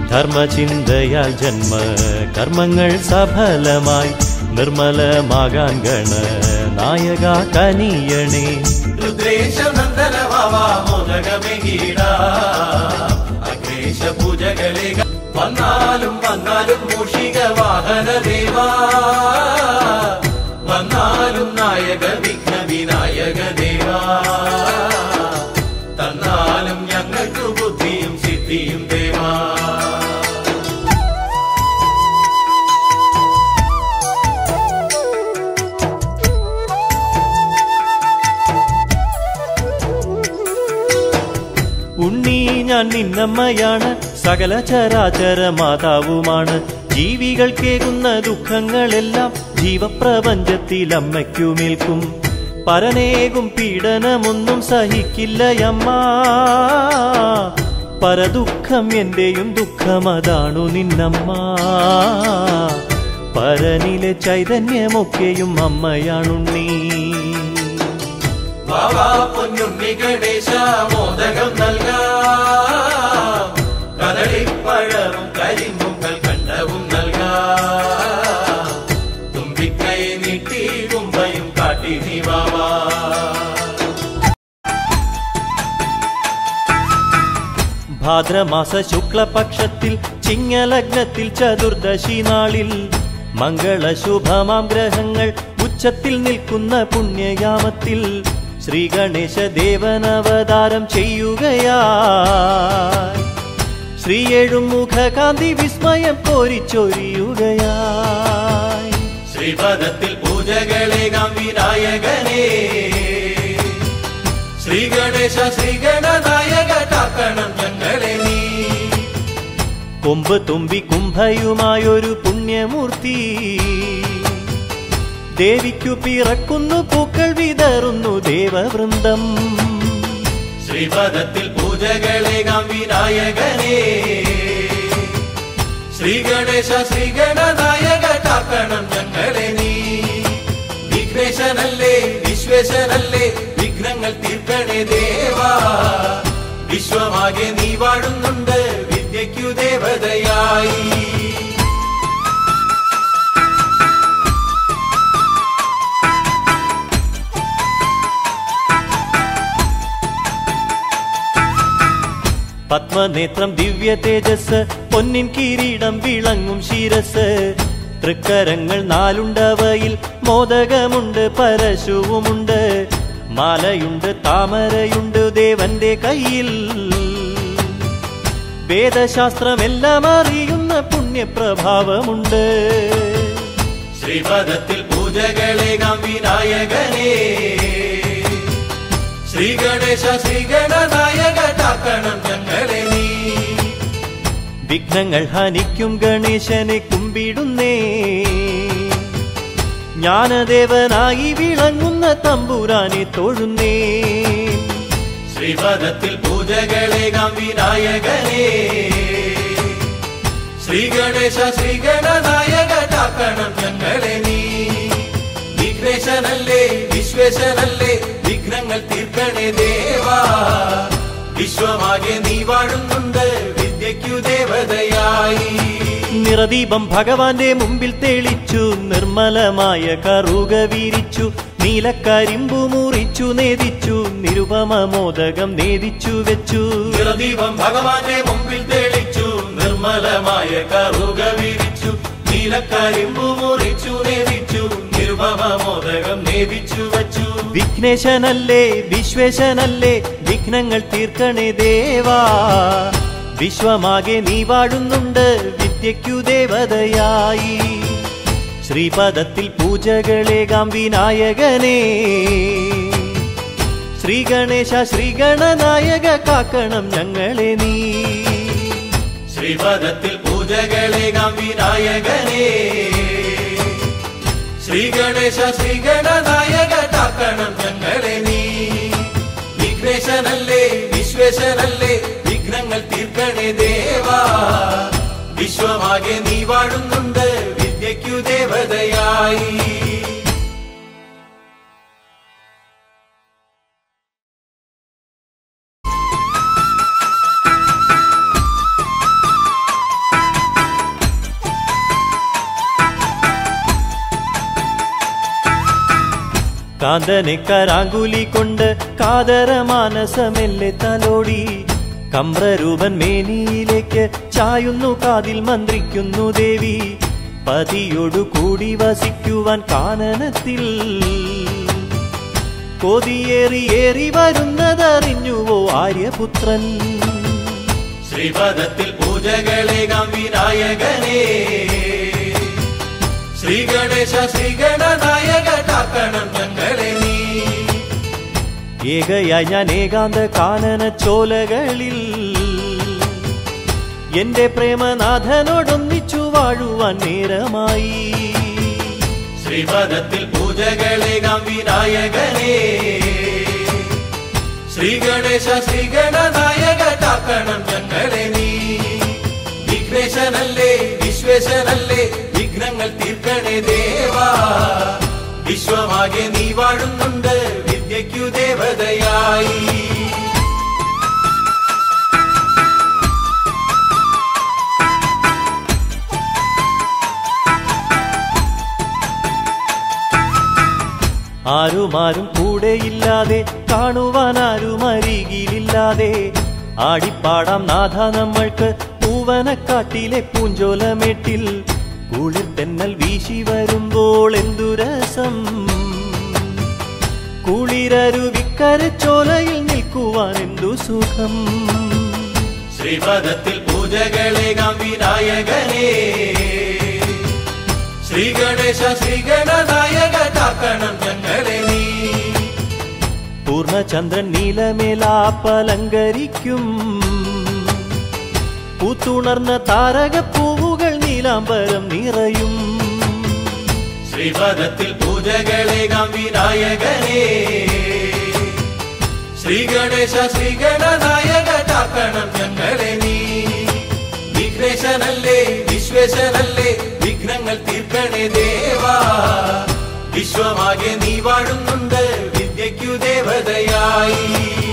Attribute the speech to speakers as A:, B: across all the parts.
A: ധർമ്മചിന്തയാൽ ജന്മ കർമ്മങ്ങൾ സഫലമായി നിർമ്മലമാകാൻ ഗണ നായക കനിയണേ
B: രുദ്രേശ നന്ദന മോദകമെങ്കീട അഗ്രേശ പൂജകളെ വന്നാലും വന്നാലും മൂഷിക വാഹന ദേവാ വന്നാലും നായക വിഘ്ന വിനായക ദേവാ തന്നാലും ഞങ്ങൾക്ക് ബുദ്ധിയും സിദ്ധിയും ദേവാ
A: ഉണ്ണി ഞാൻ നിന്നമ്മയാണ് സകല ചരാചര മാതാവുമാണ് ജീവികൾക്കേകുന്ന ദുഃഖങ്ങളെല്ലാം ജീവപ്രപഞ്ചത്തിൽ അമ്മയ്ക്കുമേൽക്കും പരനേകും പീഡനമൊന്നും സഹിക്കില്ലയമ്മ പരദുഃഖം എന്റെയും ദുഃഖമതാണു നിന്നമ്മ പരനിലെ ചൈതന്യമൊക്കെയും അമ്മയാണുണ്ണീ
B: വാവാ പൊന്നുണ്ണി ഗണേശ മോദകം നൽകാം കദളിപ്പഴവും കരിമ്പും കൽക്കണ്ടവും നൽകാം തുമ്പിക്കൈ നീട്ടി കുമ്പയും കാട്ടി നീ വാവാ
A: ഭാദ്രമാസ ശുക്ലപക്ഷത്തിൽ ചിങ്ങലഗ്നത്തിൽ ചതുർദശി നാളിൽ മംഗളശുഭമാം ഗ്രഹങ്ങൾ ഉച്ചത്തിൽ നിൽക്കുന്ന പുണ്യയാമത്തിൽ ശ്രീ ഗണേശ ദേവനവതാരം ചെയ്യുകയാ ശ്രീ എഴുമുഖകാന്തി വിസ്മയം കോരിച്ചൊരിയുകയായി
B: ശ്രീപദത്തിൽ പൂജകളെ വിനായകനേ ശ്രീ ഗണേശ ശ്രീ ഗണനായക കാക്കണം ഞങ്ങളെ നീ
A: കൊമ്പ് തുമ്പി കുംഭയുമായൊരു പുണ്യമൂർത്തി ദേവിക്കു പിറക്കുന്നു പൂക്കൾ വിതറുന്നു ദേവവൃന്ദം
B: ശ്രീപദത്തിൽ പൂജകളെ വിനായകനേ ശ്രീ ഗണേശ ശ്രീ ഗണനായക കാക്കണം ഞങ്ങളെ നീ വിഘ്നേശനല്ലേ വിശ്വേശനല്ലേ വിഘ്നങ്ങൾ തീർക്കണേ ദേവാ വിശ്വമാകെ നീ വാഴുന്നുണ്ട് വിദ്യയ്ക്കു ദേവതയായി
A: പത്മനേത്രം ദിവ്യ തേജസ് പൊന്നിൻ കിരീടം വിളങ്ങും ശിരസ് തൃക്കരങ്ങൾ നാലുണ്ടവയിൽ മോദകമുണ്ട് പരശുവുമുണ്ട് മാലയുണ്ട് താമരയുണ്ട് ദേവന്റെ കയ്യിൽ വേദശാസ്ത്രമെല്ലാം അറിയുന്ന പുണ്യപ്രഭാവമുണ്ട്
B: ശ്രീപദത്തിൽ പൂജകളെ വിനായകനേ ശ്രീ ഗണേശ ശ്രീ ഗണനായക കാക്കണം ഞങ്ങളെ നീ
A: വിഘ്നങ്ങൾ ഹനിക്കും ഗണേശനെ കുമ്പിടുന്നേ ജ്ഞാനദേവനായി വിളങ്ങുന്ന തമ്പുരാനെ തൊഴുന്നേ
B: ശ്രീപദത്തിൽ പൂജകളെ വിനായകനേ ശ്രീ ഗണേശ ശ്രീ ഗണനായക കാക്കണം ഞങ്ങളെ നീ വിഘ്നേശനല്ലേ വിശ്വേശനല്ലേ വിഘ്നങ്ങൾ തീർക്കണേ ദേവാ വിശ്വമാകെ നീ വാഴുന്നുണ്ട് വിദ്യയ്ക്കു ദേവതയായി
A: നിറദീപം ഭഗവാന്റെ മുമ്പിൽ തെളിച്ചു നിർമ്മലമായ കറുക വീരിച്ചു നീലക്കരിമ്പു മുറിച്ചു നേദിച്ചു നിരുപമ മോദകം നേദിച്ചു വെച്ചു
B: നിറദീപം ഭഗവാന്റെ മുമ്പിൽ തെളിച്ചു നിർമ്മലമായ കറുക വിരിച്ചു നീലക്കരിമ്പു മുറിച്ചു നേദിച്ചു നിർഭമ മോദകം നേദിച്ചു വച്ചു
A: വിഘ്നേശനല്ലേ വിശ്വേശനല്ലേ വിഘ്നങ്ങൾ തീർക്കണേ ദേവാ വിശ്വമാകെ നീ വാഴുന്നുണ്ട് വിദ്യയ്ക്കു ദേവതയായി ശ്രീപദത്തിൽ പൂജകളേകാം വിനായകനേ ശ്രീ ഗണേശ ശ്രീ ഗണനായക കാക്കണം ഞങ്ങളെ നീ
B: ശ്രീപദത്തിൽ പൂജകളെ വിനായകനേ ശ്രീ ഗണേശ ശ്രീ ഗണനായക കാക്കണം ഞങ്ങളെ നീ വിഘ്നേശനല്ലേ വിശ്വേശനല്ലേ വിഘ്നങ്ങൾ തീർക്കണേ ദേവാ വിശ്വമാകെ നീ വാഴുന്നുണ്ട് വിദ്യയ്ക്കു ദേവതയായി
A: കാന്തനെ കരാങ്കുലി കൊണ്ട് കാതര മാനസമെല്ലെ തലോടി കമ്രരൂപൻ മേനിയിലേക്ക് ചായുന്നു കാതിൽ മന്ത്രിക്കുന്നു ദേവി പതിയോടു കൂടി വസിക്കുവാൻ കാനനത്തിൽ കൊതിയേറി ഏറി വരുന്നതറിഞ്ഞുവോ ആര്യപുത്രൻ
B: ശ്രീപദത്തിൽ പൂജകളേകാം വിനായകനേ ശ്രീ ഗണേശ ശ്രീ ഗണനായക കാക്കണം ഞങ്ങളെ നീ
A: ഏകയായി ഞാൻ ഏകാന്ത കാനന ചോലകളിൽ എന്റെ പ്രേമനാഥനോടൊന്നിച്ചു വാഴുവാൻ നേരമായി
B: ശ്രീപദത്തിൽ പൂജകളേകാം വിനായകനേ ശ്രീ ഗണേശ ശ്രീ ഗണനായക കാക്കണം ഞങ്ങളെ നീ വിഘ്നേശനല്ലേ വിശ്വേശനല്ലേ വിഘ്നങ്ങൾ തീർക്കണേ ദേവാ വിശ്വമാകെ നീ വാഴുന്നുണ്ട് വിദ്യയ്ക്കു ദേവതയായി
A: ആരുമാരും കൂടെയില്ലാതെ കാണുവാൻ ആരും അരികിലില്ലാതെ ആടിപ്പാടാം നാഥ നമ്മൾക്ക് പൂവനക്കാട്ടിലെ പൂഞ്ചോലമേട്ടിൽ കുളിർ തെന്നൽ വീശി വരുമ്പോൾ എന്തു രസം കുളിരരുവിക്കരച്ചോലയിൽ നിൽക്കുവാൻ എന്തു സുഖം
B: ശ്രീപദത്തിൽ പൂജകളേകാം വിനായകനേ ശ്രീ ഗണേശ ശ്രീ ഗണനായക കാക്കണം ഞങ്ങളെ നീ
A: പൂർണ്ണചന്ദ്രൻ നീലമേലാപ്പലങ്കരിക്കും പൂത്തുണർന്ന താരകപ്പൂവുകൾ നീലാംബരം നിറയും
B: ശ്രീപദത്തിൽ പൂജകളേകാം വിനായകനേ ശ്രീ ഗണേശ ശ്രീ ഗണനായക കാക്കണം ഞങ്ങളെ നീ വിഘ്നേശനല്ലേ വിശ്വേശനല്ലേ വിഘ്നങ്ങൾ തീർക്കണേ ദേവാ വിശ്വമാകെ നീ വാഴുന്നുണ്ട് വിദ്യയ്ക്കു ദേവതയായി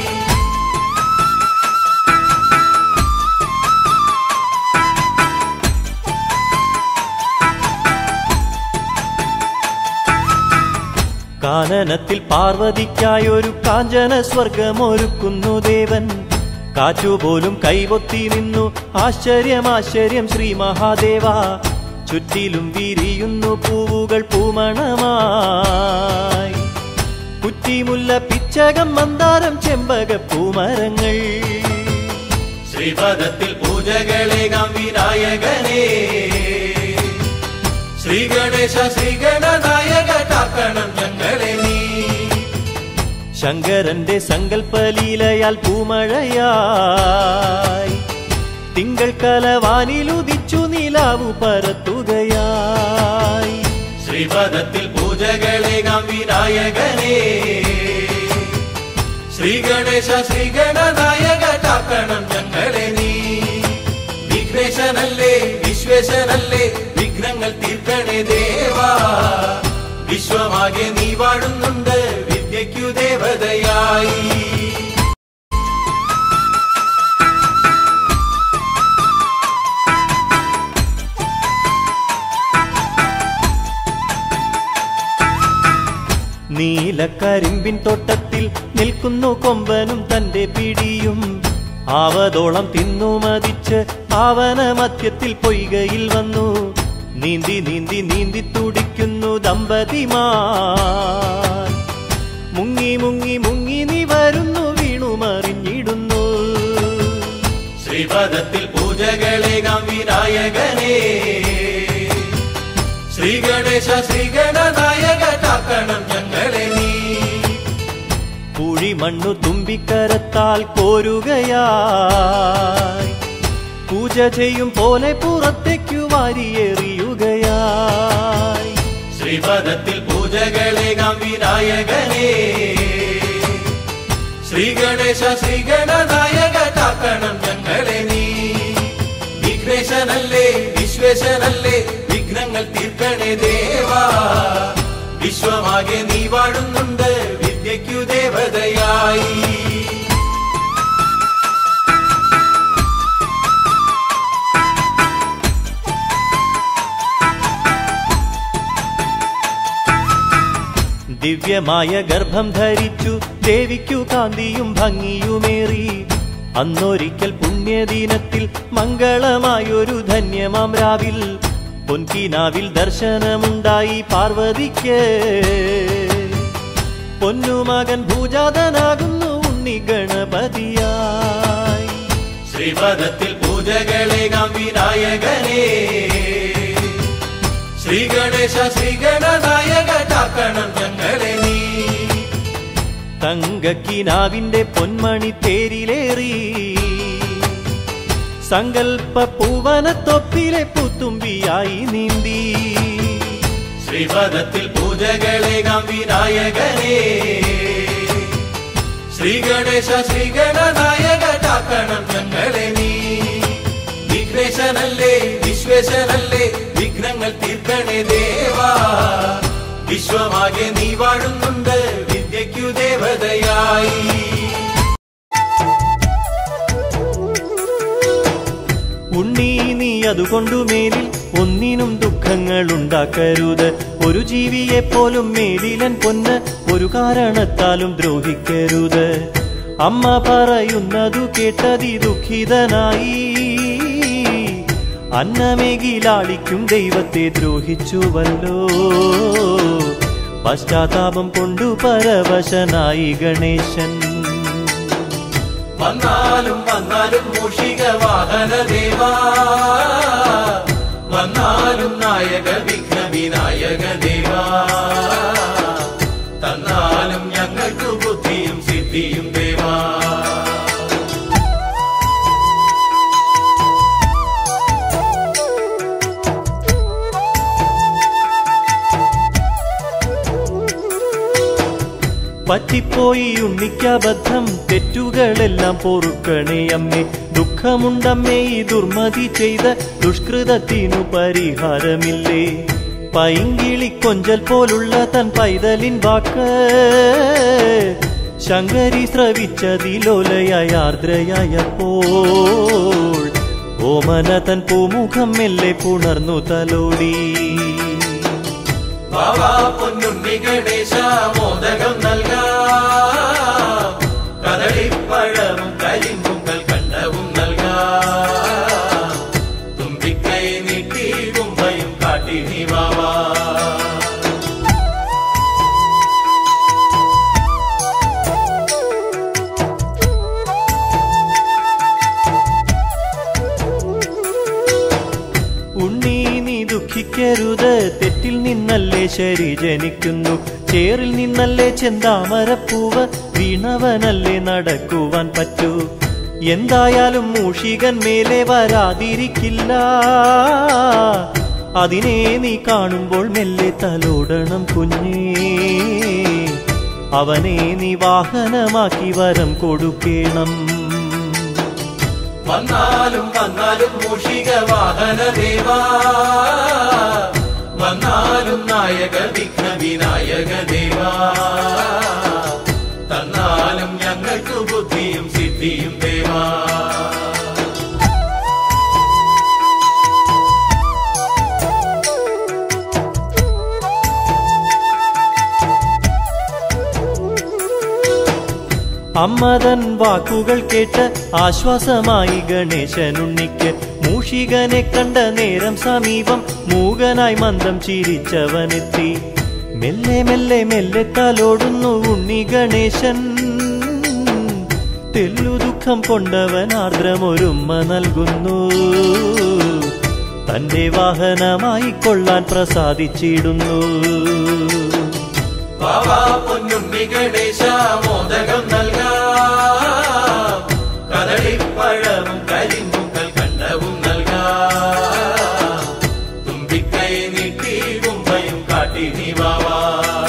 A: കാനനത്തിൽ പാർവതിക്കായൊരു കാഞ്ചന സ്വർഗമൊരുക്കുന്നു ദേവൻ കാറ്റുപോലും കൈവൊത്തി നിന്നു ആശ്ചര്യം ആശ്ചര്യം ശ്രീ മഹാദേവ ചുറ്റിലും വിരിയുന്നു പൂവുകൾ പൂമണമായി കുറ്റിമുല്ല പിച്ചകം മന്ദാരം ചെമ്പക പൂമരങ്ങൾ
B: ശ്രീപദത്തിൽ പൂജകളേകാം വിനായകനേ ശ്രീ ഗണേശ ശ്രീ ഗണനായക കാക്കണം ഞങ്ങളെ നീ
A: ശങ്കരന്റെ സങ്കല്പലീലയാൽ പൂമഴയായി തിങ്കൾ കലവാനിലുദിച്ചു നിലാവു പരത്തുകയായി
B: ശ്രീപദത്തിൽ പൂജകളേകാം വിനായകനേ ശ്രീ ഗണേശ ശ്രീ ഗണനായക കാക്കണം ഞങ്ങളെ നീ വിഘ്നേശനല്ലേ വിശ്വേശനല്ലേ വിഘ്നങ്ങൾ തീർക്കണേ ദേവാ വിശ്വമാകെ നീ വാഴുന്നുണ്ട് വിദ്യയ്ക്കു ദേവതയായി
A: നീലക്കരിമ്പിൻ തോട്ടത്തിൽ നിൽക്കുന്നു കൊമ്പനും തന്റെ പിടിയും ആവതോളം തിന്നു മതിച്ച് ആവന മധ്യത്തിൽ പൊയ്കയിൽ വന്നു നീന്തി നീന്തി നീന്തി തുടിക്കുന്നു ദമ്പതിമാർ മുങ്ങി മുങ്ങി മുങ്ങി നീ വരുന്നു വീണു മറിഞ്ഞിടുന്നു
B: ശ്രീപദത്തിൽ പൂജകളേകാം വിനായകനേ ശ്രീ ഗണേശ ശ്രീ ഗണനായക കാക്കണം ഞങ്ങളെ നീ
A: കുഴി മണ്ണു തുമ്പിക്കരത്താൽ കോരുകയായി പൂജ ചെയ്യും പോലെ പുറത്തേക്കു വാരിയെറിയുകയായി
B: ശ്രീപദത്തിൽ പൂജകളേകാം വിനായകനേ ശ്രീ ഗണേശ ശ്രീ ഗണനായക കാക്കണം ഞങ്ങളെ നീ വിഘ്നേശനല്ലേ വിശ്വേശനല്ലേ വിഘ്നങ്ങൾ തീർക്കണേ ദേവാ വിശ്വമാകെ നീ വാഴുന്നുണ്ട് വിദ്യയ്ക്കു ദേവതയായി
A: ദിവ്യമായ ഗർഭം ധരിച്ചു ദേവിക്കു കാന്തിയും ഭംഗിയുമേറി അന്നൊരിക്കൽ പുണ്യദിനത്തിൽ മംഗളമായൊരു ധന്യമാം രാവിൽ പൊൻകിനാവിൽ ദർശനമുണ്ടായി പാർവതിക്ക് പൊന്നുമകൻ ഭൂജാതനാകുന്നു ഉണ്ണി ഗണപതിയായി
B: ശ്രീപദത്തിൽ പൂജകളേകാം വിനായകനേ ശ്രീ ഗണേശ ശ്രീ ഗണനായക കാക്കണം ഞങ്ങളെ നീ
A: തങ്കക്കിനാവിന്റെ പൊന്മണി തേരിലേറി സങ്കൽപ്പ പൂവനത്തൊപ്പിലെ പുത്തുമ്പിയായി നീന്തി
B: ശ്രീപദത്തിൽ പൂജകളേകാം വിനായകനേ ശ്രീ ഗണേശ ശ്രീ ഗണനായക കാക്കണം ഞങ്ങളെ നീ വിഘ്നേശനല്ലേ വിശ്വേശനല്ലേ വിഘ്നങ്ങൾ തീർക്കണേ ദേവാ വിശ്വമാകെ നീ വാഴുന്നുണ്ട് വിദ്യയ്ക്കു ദേവതയായി
A: ഉണ്ണി നീ അതുകൊണ്ടു മേലിൽ ഒന്നിനും ദുഃഖങ്ങൾ ഉണ്ടാക്കരുത് ഒരു ജീവിയെ പോലും മേലിലൻ പൊന്ന് ഒരു കാരണത്താലും ദ്രോഹിക്കരുത് അമ്മ പറയുന്നതു കേട്ടതി ദുഃഖിതനായി അന്നമേകിലാളിക്കും ദൈവത്തെ ദ്രോഹിച്ചുവല്ലോ പശ്ചാത്താപം കൊണ്ടു പരവശനായി ഗണേശൻ
B: വന്നാലും വന്നാലും മൂഷിക വാഹന ദേവാ വന്നാലും നായക വിഘ്ന വിനായക ദേവാ തന്നാലും ഞങ്ങൾക്ക് ബുദ്ധിയും സിദ്ധിയും ദേവാ
A: പറ്റിപ്പോയി ഉണ്ണിക്കബദ്ധം തെറ്റുകളെല്ലാം പൊറുക്കണേ അമ്മേ ദുഃഖമുണ്ടമ്മേ ഈ ദുർമതി ചെയ്ത ദുഷ്കൃതത്തിനു പരിഹാരമില്ലേ പൈങ്കിളി കൊഞ്ചൽ പോലുള്ള തൻ പൈതലിൻ വാക്ക് ശങ്കരി ശ്രവിച്ചതിലോലയായ ആർദ്രയായപ്പോൾ ഓമന തൻ പൂമുഖം മെല്ലെ പുണർന്നു തലോടി
B: ബാബാ പൊന്നുണ്ണി ഗണേശ മോദകം നൽകാം കദളിപ്പഴവും കരിമ്പും കൽക്കണ്ടവും നൽകാം തുമ്പിക്കൈ നീട്ടി കുമ്പയും കാട്ടി നീ ബാബാ
A: ഉണ്ണി നീ ദുഃഖിക്കരുത് തെറ്റിൽ നിന്നല്ലേ ശരി ജനിക്കുന്നു ചേറിൽ നിന്നല്ലേ ചെന്താമരപ്പൂവ് വീണവനല്ലേ നടക്കുവാൻ പറ്റൂ എന്തായാലും മൂഷികൻ മേലെ വരാതിരിക്കില്ല അതിനെ നീ കാണുമ്പോൾ മെല്ലെ തലോടണം കുഞ്ഞേ അവനെ നീ വാഹനമാക്കി വരം കൊടുക്കേണം
B: വന്നാലും വന്നാലും മൂഷിക വാഹന ദേവാ വന്നാലും നായക വിഘ്ന വിനായക ദേവാ തന്നാലും ഞങ്ങൾക്ക് ബുദ്ധിയും സിദ്ധിയും ദേവാ
A: അമ്മതൻ വാക്കുകൾ കേട്ട് ആശ്വാസമായി ഗണേശനുണ്ണിക്ക് മൂഷികനെ കണ്ട നേരം സമീപം മൂകനായി മന്ദം ചിരിച്ചവനെത്തി മെല്ലെ മെല്ലെ മെല്ലെ തലോടുന്നു ഉണ്ണി ഗണേശൻ തെല്ലു ദുഃഖം കൊണ്ടവൻ ആർദ്രമൊരുമ്മ നൽകുന്നു തന്റെ വാഹനമായി കൊള്ളാൻ പ്രസാദിച്ചിടുന്നു
B: ബാബാ പൊന്നുണ്ണി ഗണേശ മോദകം നൽകാം കദളിപ്പഴവും കരിമ്പും കൽക്കണ്ടവും നൽകാം തുമ്പിക്കൈ നീട്ടി കുമ്പയും കാട്ടി നീ ബാബാ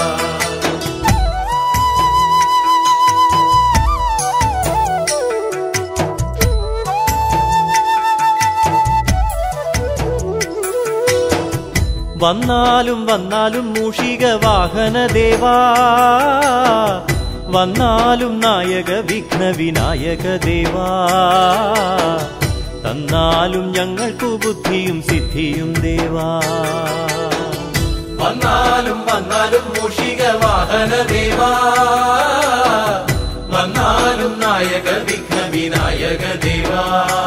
A: വന്നാലും വന്നാലും മൂഷിക വാഹന ദേവാ വന്നാലും നായക വിഘ്ന വിനായക ദേവാ തന്നാലും ഞങ്ങൾക്കു ബുദ്ധിയും സിദ്ധിയും ദേവാ
B: വന്നാലും വന്നാലും മൂഷിക വാഹന ദേവാ വന്നാലും നായക വിഘ്ന വിനായക ദേവാ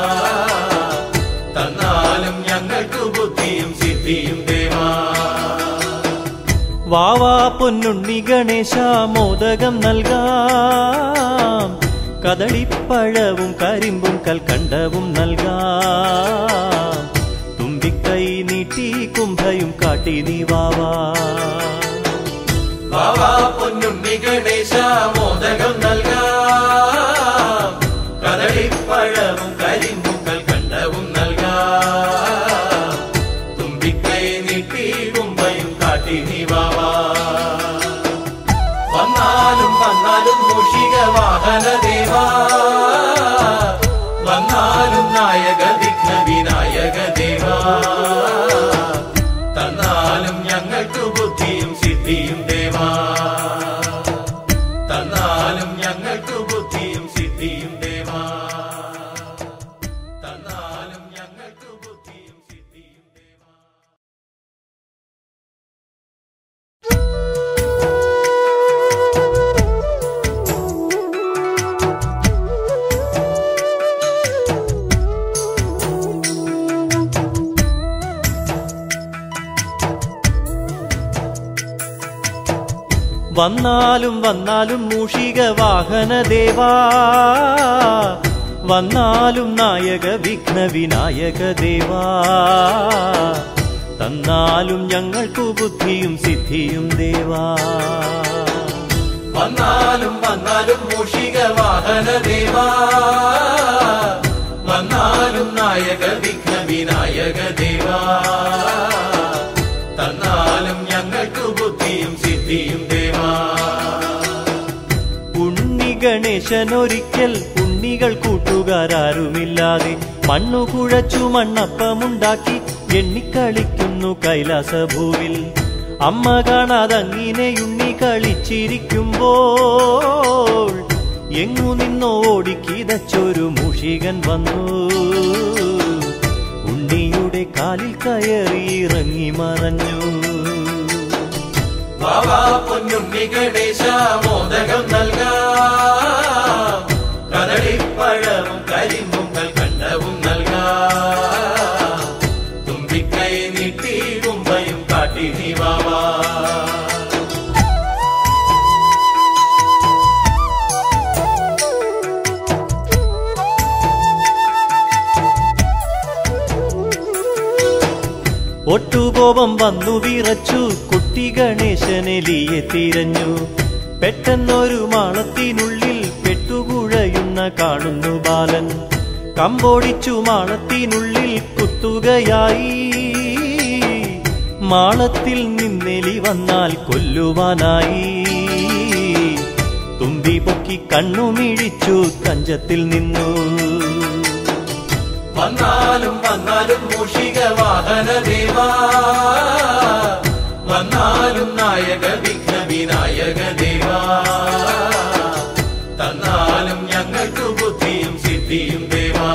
B: തന്നാലും ഞങ്ങൾക്ക് ബുദ്ധിയും സിദ്ധിയും ദേവാ
A: വാവാ പൊന്നുണ്ണി ഗണേശ മോദകം നൽകാം കദളിപ്പഴവും കരിമ്പും കൽക്കണ്ടവും നൽകാം തുമ്പിക്കൈ നീട്ടി കുംഭയും കാട്ടി നീ വാവാ
B: ബാവാ പൊന്നുണ്ണി ഗണേശ മോദകം നൽകാം കദളിപ്പഴവും കരിമ്പും കൽക്കണ്ടവും നൽകാം തുമ്പിക്കൈ നീട്ടി കുമ്പയും കാട്ടി നീ ബാവാ വന്നാലും വന്നാലും മൂഷിക വാഹന ദേവാ വന്നാലും നായക വിഘ്ന വിനായക ദേവാ തന്നാലും ഞങ്ങൾക്ക് ബുദ്ധിയും സിദ്ധിയും ദേവാ തന്നാലും ഞങ്ങൾക്ക് ബുദ്ധിയും സിദ്ധിയും ദേവാ തന്നാലും ഞങ്ങൾക്ക് ബുദ്ധിയും സിദ്ധിയും ദേവാ
A: വന്നാലും വന്നാലും മൂഷിക വാഹന ദേവാ വന്നാലും നായക വിഘ്ന വിനായക ദേവാ തന്നാലും ഞങ്ങൾക്കു ബുദ്ധിയും സിദ്ധിയും ദേവാ
B: വന്നാലും വന്നാലും മൂഷിക വാഹന ദേവാ വന്നാലും നായക വിഘ്ന വിനായക ദേവാ തന്നാലും ഞങ്ങൾക്ക് ബുദ്ധിയും സിദ്ധിയും ദേവാ
A: ഉണ്ണി ഗണേശനൊരിക്കൽ ഉണ്ണികൾ കൂട്ടുകാരാരുമില്ലാതെ മണ്ണു കുഴച്ചു മണ്ണപ്പമുണ്ടാക്കി എണ്ണിക്കളിക്കുന്നു കൈലാസഭൂവിൽ അമ്മ കാണാതങ്ങിനെ ഉണ്ണി കളിച്ചിരിക്കുമ്പോൾ എങ്ങു നിന്നോ ഓടിക്കിതച്ചൊരു മുഷികൻ വന്നു ഉണ്ണിയുടെ കാലിൽ കയറി ഇറങ്ങി മറഞ്ഞു
B: ബാബാ പൊന്നുണ്ണി ഗണേശ മോദകം നൽകാം കദളിപ്പഴവും കരിമ്പും കൽക്കണ്ടവും നൽകാം തുമ്പിക്കൈ നീട്ടി കുമ്പയും കാട്ടി നീ ബാബാ
A: ഒട്ടുകോപം വന്നു വിറച്ചു കുട്ടി ഗണേശനെലിയെ തിരഞ്ഞു പെട്ടെന്നൊരു മാളത്തിനുള്ളിൽ പെട്ടുകുഴയുന്ന കാണുന്നു ബാലൻ കമ്പോടിച്ചു മാളത്തിനുള്ളിൽ കുത്തുകയായി മാളത്തിൽ നിന്നെലി വന്നാൽ കൊല്ലുവാനായി തുമ്പി പൊക്കി കണ്ണുമിഴിച്ചു തഞ്ചത്തിൽ നിന്നു
B: വന്നാലും വന്നാലും മൂഷിക വാഹന ദേവാ വന്നാലും നായക വിഘ്ന വിനായക ദേവാ തന്നാലും ഞങ്ങൾക്ക് ബുദ്ധിയും സിദ്ധിയും ദേവാ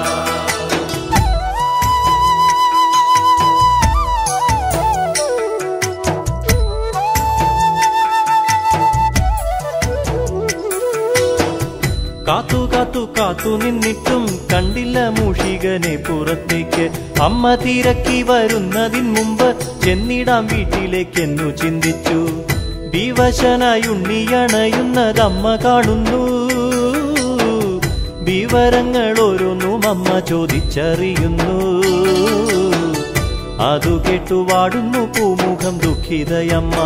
A: കാത്തു കാത്തു കാത്തു നിന്നിട്ടും കണ്ടില്ല മൂഷികനെ പുറത്തേക്ക് അമ്മ തിരക്കി വരുന്നതിന് മുമ്പ് ചെന്നിടാം വീട്ടിലേക്കെന്നു ചിന്തിച്ചു വിവശനായി ഉണ്ണിയണയുന്നതമ്മ കാണുന്നു വിവരങ്ങൾ ഓരോന്നും അമ്മ ചോദിച്ചറിയുന്നു അതു കേട്ടു വാടുന്നു പൂമുഖം ദുഃഖിതയമ്മ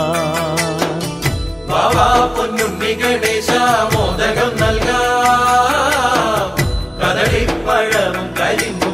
B: ബാബാ പൊന്നുണ്ണി ഗണേശ മോദകം നൽകാം കദളിപ്പഴവും കരിമ്പും